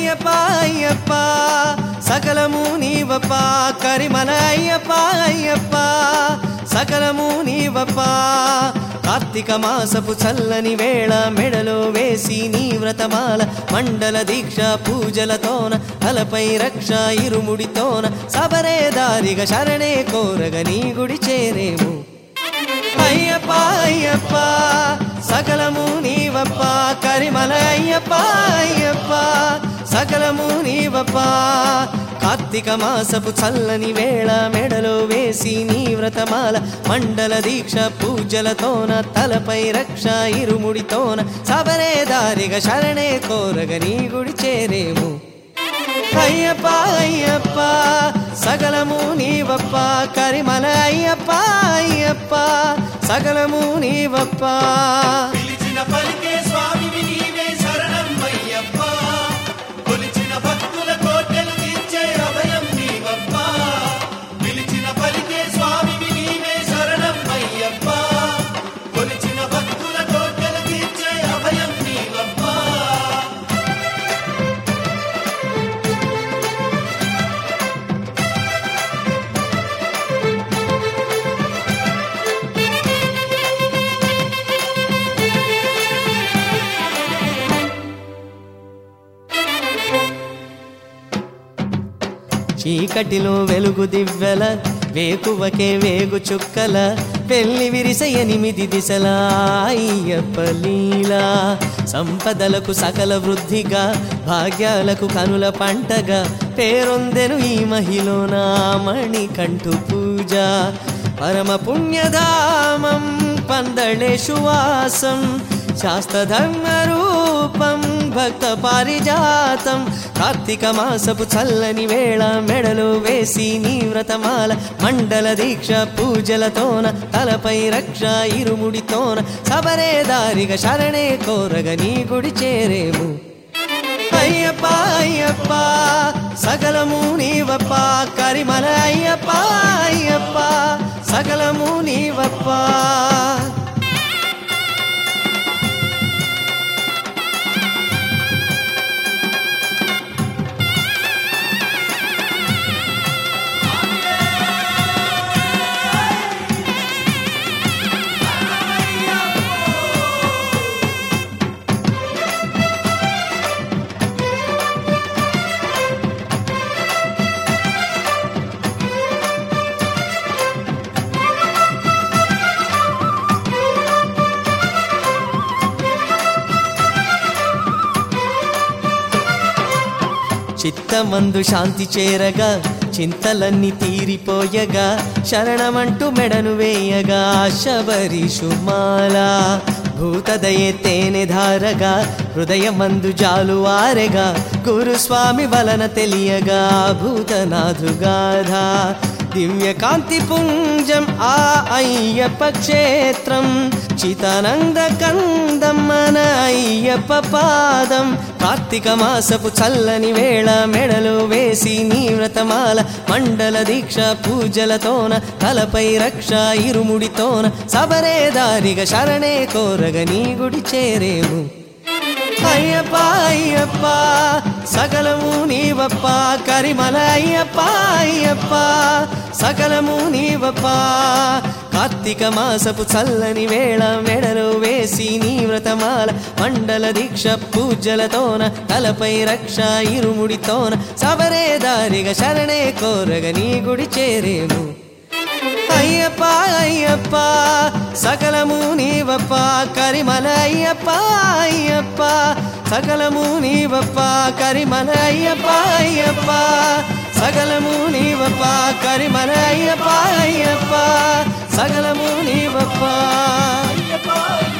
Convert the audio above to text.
అయ్యప్ప అయ్యప్ప సకలము నీవప్ప కరిమల అయ్యప్ప అయ్యప్ప సకలము నీవప్ప కార్తీక మాసపు చల్లని వేళ మెడలో వేసి నీ వ్రతమాల మండల దీక్ష పూజలతోన తలపై రక్ష ఇరుముడితోన సబరే దారిగా శరణే కోరగ నీ గుడి చేరేము అయ్యప్ప అయ్యప్ప సకలము నీవప్ప కరిమల అయ్యప్ప అయ్యప్ప సకలము నీవప్ప కార్తీక మాసపు చల్లని వేళ మెడలో వేసి నీ వ్రతమాల మండల దీక్ష పూజలతోన తలపై రక్ష ఇరుముడితోన సబరే దారిగా శరణే కోరగ నీ గుడి చేరేము అయ్యప్ప అయ్యప్ప సకలము నీవప్ప కరిమల అయ్యప్ప అయ్యప్ప సకలము నీవప్ప పిలిచిన పలికే స్వామివి నీవే శరణం అయ్యప్ప కొలిచిన భక్తుల కోటలు తీర్చే అభయం నీవప్ప పిలిచిన పలికే స్వామివి నీవే శరణం అయ్యప్ప కొలిచిన భక్తుల కోటలు తీర్చే అభయం నీవప్ప చీకటిలో వెలుగు దివ్వెల వేకువకే వేగు చుక్కల పెళ్లి విరిస ఎనిమిది దిశల అయ్యప్ప లీలా సంపదలకు సకల వృద్ధిగా భాగ్యాలకు కనుల పంటగా పేరొందెను ఈ మహిళన మణికంఠు పూజ పరమ పుణ్యధామం పందళేషు వాసం శాస్త్రధర్మ రూపం భక్త పారిజాతం కార్తీక మాసపు చల్లని వేళ మెడలో వేసి నీ వ్రతమాల మండల దీక్ష పూజలతోన తలపై రక్ష ఇరుముడితోన సబరే దారిగా శరణే కోరగ నీ గుడి చేరేము అయ్యప్ప అయ్యప్ప సకలము నీవప్ప కరిమల అయ్యప్ప అయ్యప్ప సకలము నీవప్ప చిత్తమందు శాంతి చేరగా చింతలన్నీ తీరిపోయగా శరణమంటూ మెడను వేయగా శబరిషుమాల భూతదయే తేనె ధారగా హృదయమందు జాలువారెగా గురుస్వామి వలన తెలియగా భూతనాథుగాధ దివ్య కాంతి పుంజం ఆ అయ్యప్ప క్షేత్రం చితానంద కందం మన అయ్యప్ప పాదం కార్తీక మాసపు చల్లని వేళ మెడలో వేసి నీ వ్రతమాల మండల దీక్ష పూజలతోన తలపై రక్ష ఇరుముడితోన సబరే దారిగా శరణే కోరగ నీ గుడి చేరేము అయ్యప్ప అయ్యప్ప సకలము నీవప్ప కరిమల అయ్యప్ప అయ్యప్ప సకలము నీవప్ప కార్తీక మాసపు చల్లని వేళ మెడలో వేసి నీ వ్రతమాల మండల దీక్ష పూజలతోన తలపై రక్ష ఇరుముడితోన సబరే దారిగా శరణే కోరగ నీ గుడి చేరేము అయ్యప్ప అయ్యప్ప సకలము నీవప్ప కరిమల అయ్యప్ప అయ్యప్ప సకలము నీవప్ప కరిమల అయ్యప్ప అయ్యప్ప సకలము నీవప్ప కరిమల అయ్యప్ప అయ్యప్ప సకలము నీవప్ప అయ్యప్ప